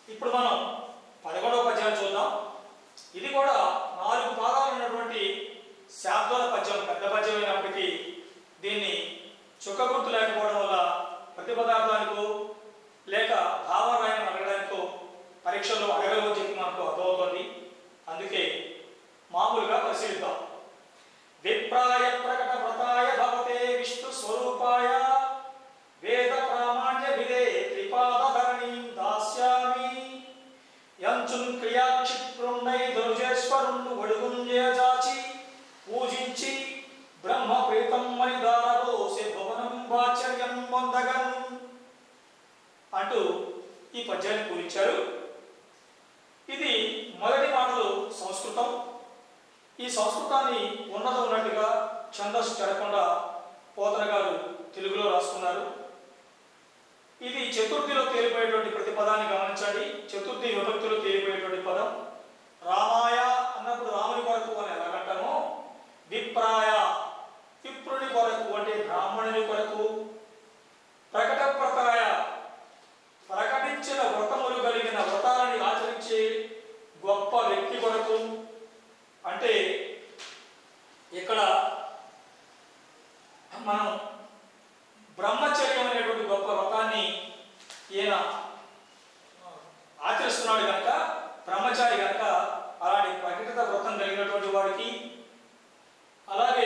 ఇప్పుడు మనం పదకొండవ పద్యాన్ని చూద్దాం ఇది కూడా నాలుగు పాదాలు ఉన్నటువంటి శాబ్దాల పద్యం పెద్ద పద్యం అయినప్పటికీ దీన్ని చుక్క గుర్తు లేకపోవడం వల్ల ప్రతి పదార్థానికో లేక భావరాయణం అడగడానికో పరీక్షల్లో అడగలేమని చెప్పి మనకు అర్థమవుతుంది అందుకే మామూలుగా పరిశీలిద్దాం విప్రాయ ప్రకట వ్రతాయ భవతే విష్ణు స్వరూపాయ వేద ప్రామాణ్య విదే త్రిపాదధరణీం దాస్యామి యంచున్ క్రియాక్షిప్రుండై దుర్జేశ్వరుండు ఒడుగుంజేజాచి పూజించి బ్రహ్మ ప్రీతం మని దారబోసే భువనం వాచర్యం పొందగను అంటూ ఈ పద్యాన్ని పూరించారు ఇది మొదటి మాటలు సంస్కృతం ఈ సంస్కృతాన్ని ఉన్నత ఉన్నట్టుగా ఛందస్సు చెడకుండా పోతన గారు తెలుగులో రాసుకున్నారు ఇది చతుర్థిలో తేలిపోయేటువంటి ప్రతి పదాన్ని గమనించండి చతుర్థి విభక్తిలో తేలిపోయేటువంటి పదం రామాయ అన్నప్పుడు రాముని కొరకు అని ఎలాగంటామో విప్రాయ విప్రుని కొరకు అంటే బ్రాహ్మణుని కొరకు ప్రకట ప్రకాయ ప్రకటించిన వ్రతములు కలిగిన వ్రతాలని ఆచరించే గొప్ప వ్యక్తి కొరకు అంటే ఇక్కడ మనం బ్రహ్మచర్యం అనేటువంటి గొప్ప వ్రతాన్ని ఈయన ఆచరిస్తున్నాడు కనుక బ్రహ్మచారి కనుక అలాంటి ప్రకటిత వ్రతం కలిగినటువంటి వాడికి అలాగే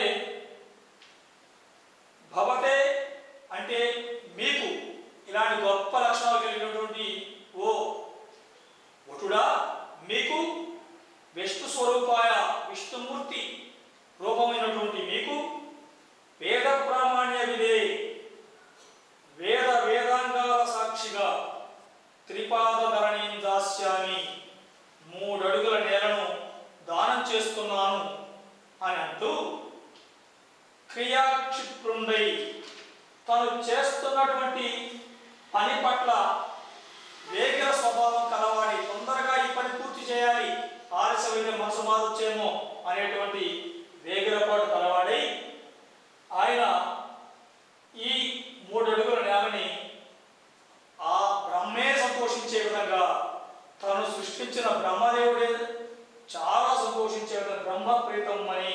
భవతే అంటే మీకు ఇలాంటి గొప్ప లక్షణాలు కలిగినటువంటి ఓ వటుడా మీకు విష్ణు స్వరూపాయ విష్ణుమూర్తి రూపమైనటువంటి మీకు వేద ప్రామాణ్య విదే వేద వేదాంగాల సాక్షిగా త్రిపాద ధరణీం దాస్యామి మూడడుగుల నేలను దానం చేస్తున్నాను అని అంటూ క్రియాక్షిప్రుండై తను చేస్తున్నటువంటి పని పట్ల వేగ స్వభావం కలవాడి తొందరగా ఈ పని పూర్తి చేయాలి ఆలస్యమైన మనసు మారొచ్చేమో అనేటువంటి వేగిరపాటు కలవాడై ఆయన ఈ మూడు అడుగుల నేలని ఆ బ్రహ్మే సంతోషించే విధంగా తను సృష్టించిన బ్రహ్మదేవుడే చాలా సంతోషించే విధంగా బ్రహ్మ ప్రీతం అని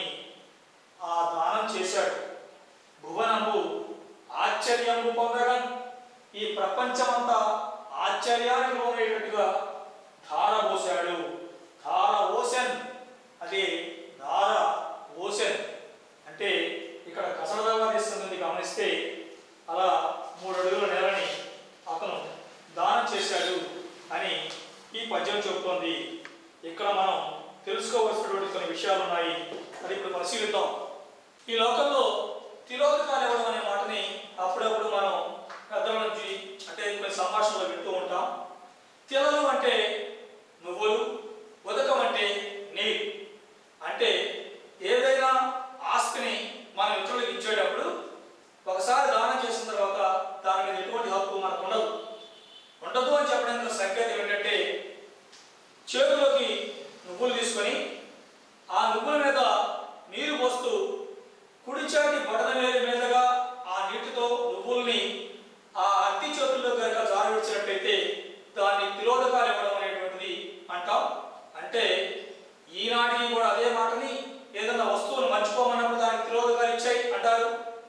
ఆ దానం చేశాడు భువనము ఆశ్చర్యము పొందగా ఈ ప్రపంచమంతా ఆశ్చర్యానికి లోనయ్యేటట్టుగా ధార పోశాడు ధార ఓసెన్ అదే ధార ఓసెన్ అంటే ఇక్కడ కసరదాగా తీస్తుంది గమనిస్తే అలా మూడు అడుగుల నేలని అతను దానం చేశాడు అని ఈ పద్యం చెబుతోంది ఇక్కడ మనం తెలుసుకోవలసినటువంటి కొన్ని విషయాలు ఉన్నాయి అది ఇప్పుడు పరిశీలిద్దాం ఈ లోకంలో తిరోధకాలు ఇవ్వడం అనే మాటని అప్పుడప్పుడు మనం పెద్దల నుంచి అంటే కొన్ని సంభాషణలో వింటూ ఉంటాం తిలలు అంటే నువ్వులు ఉదకం అంటే నీరు అంటే ఏదైనా ఆస్తిని మనం ఇతరులకు ఇచ్చేటప్పుడు ఒకసారి దానం చేసిన తర్వాత దాని మీద ఎటువంటి హక్కు మనకు ఉండదు ఉండదు అని చెప్పడానికి సంకేతం ఏంటంటే చేతిలోకి నువ్వులు తీసుకొని ఆ నువ్వుల మీద నీరు పోస్తూ కుడి చేతి బటన వేలి మీదుగా ఆ నీటితో నువ్వుల్ని ఆ అట్టి చేతుల్లో కనుక జారవిడిచినట్లయితే దాన్ని తిరోధకాలు ఇవ్వడం అనేటువంటిది అంటాం అంటే ఈనాటికి కూడా అదే మాటని ఏదైనా వస్తువును మర్చిపోమన్నప్పుడు దానికి తిరోధకాలు ఇచ్చాయి అంటారు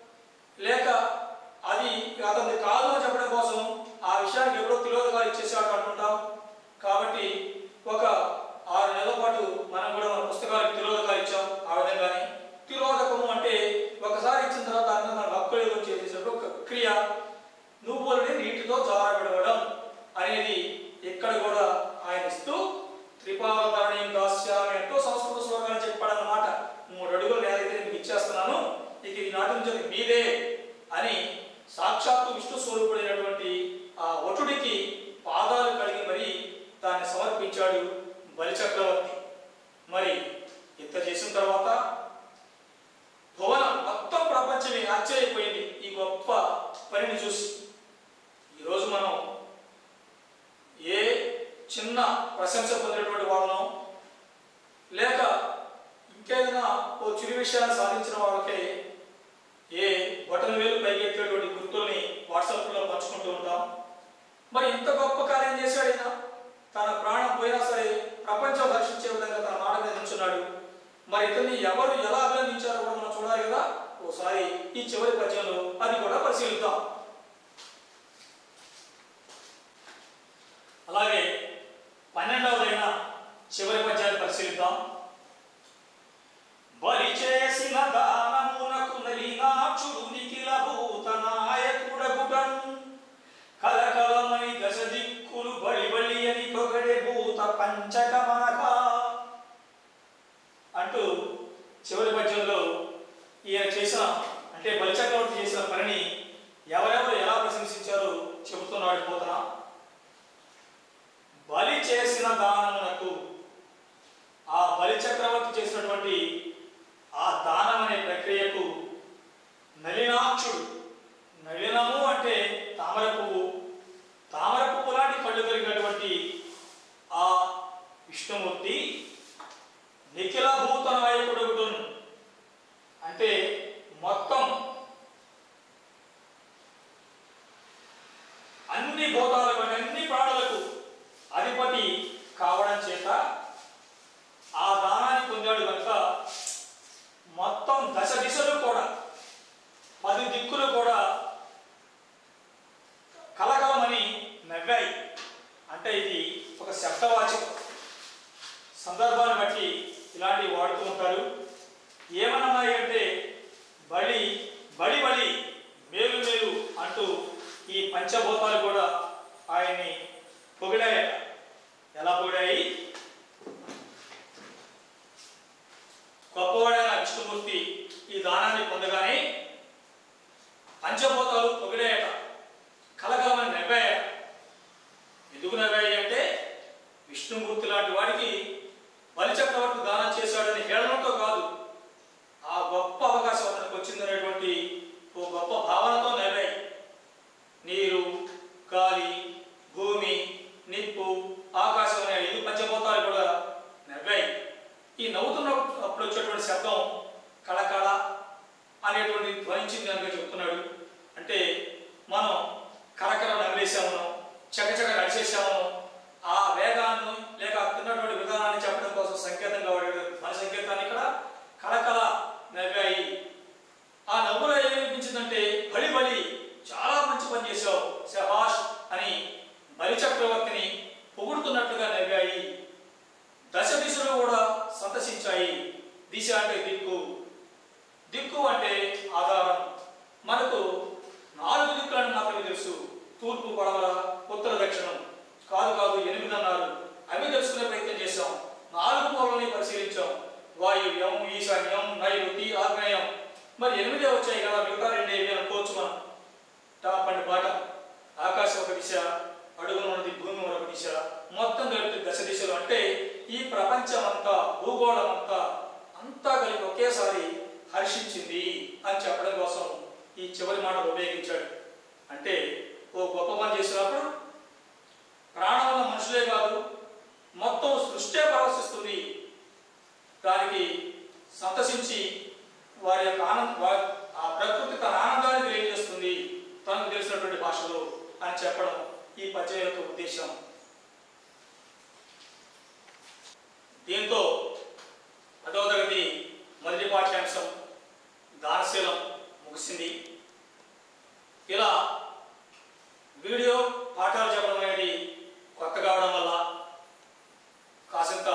లేక అది అతనిది కాదు అని చెప్పడం కోసం ఆ విషయానికి ఎప్పుడో తిరోధకాలు ఇచ్చేసాడు అంటుంటాం కాబట్టి ఒక ఆరు నెలల పాటు మనం కూడా మన పుస్తకాలకు తిరోధకాలు ఇచ్చాం ఆ విధంగానే తిరోధకము అంటే ఒకసారి ఇచ్చిన తర్వాత దాని మీద మన హక్కు ఏదో చేసేటప్పుడు ఒక క్రియ నువ్వులని నీటితో జారబెడవడం అనేది ఇక్కడ కూడా ఆయన ఇస్తూ త్రిపాదరణీయం దాస్యామి అంటూ సంస్కృత శ్లోకాన్ని చెప్పాడన్నమాట మూడు అడుగులు నేలైతే మీకు ఇచ్చేస్తున్నాను ఇక ఈ నాటి నుంచి అది మీదే అని సాక్షాత్తు విష్ణు స్వరూపుడైనటువంటి ఆ వటుడికి పాదాలు కడిగి మరి దాన్ని సమర్పించాడు బలిచక్రవర్తి మరి ఇంత చేసిన తర్వాత భువనం మొత్తం ప్రపంచమే ఆశ్చర్యపోయింది ఈ గొప్ప పనిని చూసి ఈరోజు మనం ఏ చిన్న ప్రశంస పొందినటువంటి వాళ్ళను లేక ఇంకేదైనా ఓ చిరు విషయాన్ని సాధించిన వాళ్ళకే ఏ బటన్ వేలు పైకెత్తేటువంటి గుర్తుల్ని వాట్సాప్లో పంచుకుంటూ ఉంటాం మరి ఇంత గొప్ప కార్యం చేశాడు ఆయన ఒకసారి ఈ చివరి పద్యంలో అది కూడా పరిశీలిద్దాం అలాగే పన్నెండవదైన చివరి పద్యాన్ని పరిశీలిద్దాం బలి చేసిన దానమునకు నలినాక్షుడు నిఖిల భూత నాయకుడగుటన్ కలకలమని దశ దిక్కులు బలి బలి అని పొగడే భూత పంచకమనగా అంటూ చివరి పద్యంలో ఈయన చేసిన అంటే బలిచక్రవర్తి చేసిన పనిని ఎవరెవరు ఎలా ప్రశంసించారో చెబుతున్నాడు పోతన బలి చేసిన దానమునకు ఆ బలి చక్రవర్తి చేసినటువంటి ఆ దానం అనే ప్రక్రియకు నలినాక్షుడు నలినము అంటే తామర పువ్వు తామర పువ్వు లాంటి కళ్ళు కలిగినటువంటి ఆ విష్ణుమూర్తి నిఖిల భూత నాయకుడు అంటే మొత్తం అన్ని భూతాలకు అన్ని ప్రాణులకు అధిపతి కావడం చేత ఆ దానాన్ని పొందాడు కనుక మొత్తం దశ దిశలు కూడా పది దిక్కులు కూడా కలకలమని నవ్వాయి అంటే ఇది ఒక శబ్దవాచకం సందర్భాన్ని బట్టి ఇలాంటివి వాడుతూ ఉంటారు ఏమన్నాయి అంటే బలి బలి బలి మేలు మేలు అంటూ ఈ పంచభూతాలు కూడా ఆయన్ని పొగిడాయట ఎలా పొగిడాయి గొప్పవాడైన విష్ణుమూర్తి ఈ దానాన్ని పొందగానే పంచభూతాలు పొగిడాయట కలకలమని నవ్వాయట ఎందుకు నవ్వాయి అంటే విష్ణుమూర్తి లాంటి వాడికి బలిచక్రవర్తి దానం చేశాడని హేళనతో కాదు ఆ గొప్ప అవకాశం అతనికి వచ్చిందనేటువంటి ఓ గొప్ప భావనతో నవ్వాయి నీరు గాలి భూమి నిప్పు ఆకాశం అనే ఐదు పంచభూతాలు కూడా నవ్వాయి ఈ నవ్వుతున్నప్పుడు అప్పుడు వచ్చేటువంటి శబ్దం కళకళ అనేటువంటి ధ్వనించింది కనుక చెప్తున్నాడు అంటే మనం కరకర నవ్వేశామను చకచక నడిచేసామను ఆ వేగాన్ని లేక తిన్నటువంటి విధానాన్ని చెప్పడం కోసం సంకేతంగా వాడాడు మన సంకేతాన్ని ఇక్కడ కళకళ నవ్వాయి ఆ నవ్వులో ఏమనిపించిందంటే బలి బలి చాలా మంచి పని చేశావు శభాష్ అని బలి చక్రవర్తిని పొగుడుతున్నట్లుగా నవ్వాయి దశ దిశలు కూడా సంతసించాయి దిశ అంటే దిక్కు దిక్కు అంటే ఆధారం మనకు నాలుగు దిక్కులను మాత్రమే తెలుసు తూర్పు పడమర ఉత్తర దక్షిణం కాదు కాదు ఎనిమిది అన్నారు అవి తెలుసుకునే ప్రయత్నం చేశాం నాలుగు మూలని పరిశీలించాం వాయువ్యం ఈశాన్యం నైరుతి ఆగ్నేయం మరి ఎనిమిదే వచ్చాయి కదా మిగతా రెండే ఇవి అనుకోవచ్చు మనం టాప్ అండ్ బాటం ఆకాశం ఒక దిశ అడుగున ఉన్నది భూమి మరొక దిశ మొత్తం కలిపి దశ దిశలు అంటే ఈ ప్రపంచం అంతా భూగోళం అంతా అంతా కలిపి ఒకేసారి హర్షించింది అని చెప్పడం కోసం ఈ చివరి మాట ఉపయోగించాడు అంటే ఓ గొప్ప పని చేసినప్పుడు ప్రాణం ఉన్న మనుషులే కాదు మొత్తం సృష్టే పరవశిస్తుంది దానికి సంతసించి వారి యొక్క ఆనంద వా- ఆ ప్రకృతి తన ఆనందాన్ని తెలియజేస్తుంది తనకు తెలిసినటువంటి భాషలో అని చెప్పడం ఈ పద్యం యొక్క ఉద్దేశం దీంతో పదవ తరగతి మొదటి పాఠ్యాంశం దానశీలం ముగిసింది ఇలా వీడియో పాఠాలు చెప్పడం అనేది కొత్త కావడం వల్ల కాసింత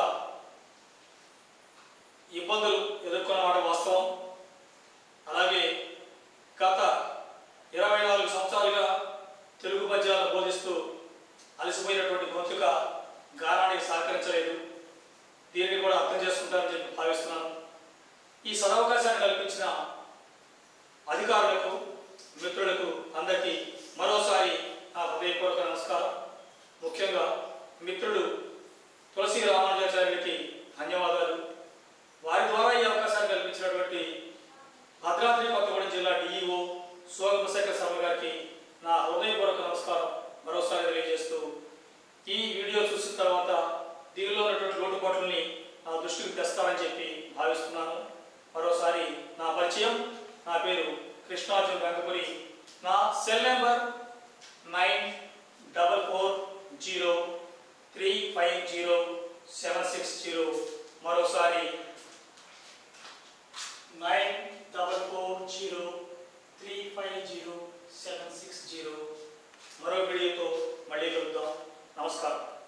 ఇబ్బందులు ఎదుర్కొన్నమాట వాస్తవం అలాగే గత ఇరవై నాలుగు సంవత్సరాలుగా తెలుగు పద్యాలను బోధిస్తూ అలసిపోయినటువంటి గొంతుక గానానికి సహకరించలేదు దీనిని కూడా అర్థం చేసుకుంటారని చెప్పి భావిస్తున్నాను ఈ సదవకాశాన్ని కల్పించిన అధికారులకు మిత్రులకు అందరికీ మరోసారి నా హృదయపూర్వక నమస్కారం ముఖ్యంగా మిత్రుడు తులసి రామానుజాచార్యులకి ధన్యవాదాలు వారి ద్వారా ఈ అవకాశాన్ని కల్పించినటువంటి భద్రాద్రి కొత్తగూడెం జిల్లా డిఈఓ సోగమశేఖర్ శర్మ గారికి నా హృదయపూర్వక నమస్కారం మరోసారి తెలియజేస్తూ ఈ వీడియో చూసిన తర్వాత దీనిలో ఉన్నటువంటి లోటుపాట్లని నా దృష్టికి తెస్తారని చెప్పి భావిస్తున్నాను మరోసారి నా పరిచయం నా పేరు కృష్ణార్జున్ వెంకపురి నా cell number nine double four zero three five zero seven six zero మరోసారి nine double four zero three five zero seven six zero మరో వీడియోతో మళ్ళీ కలుద్దాం నమస్కారం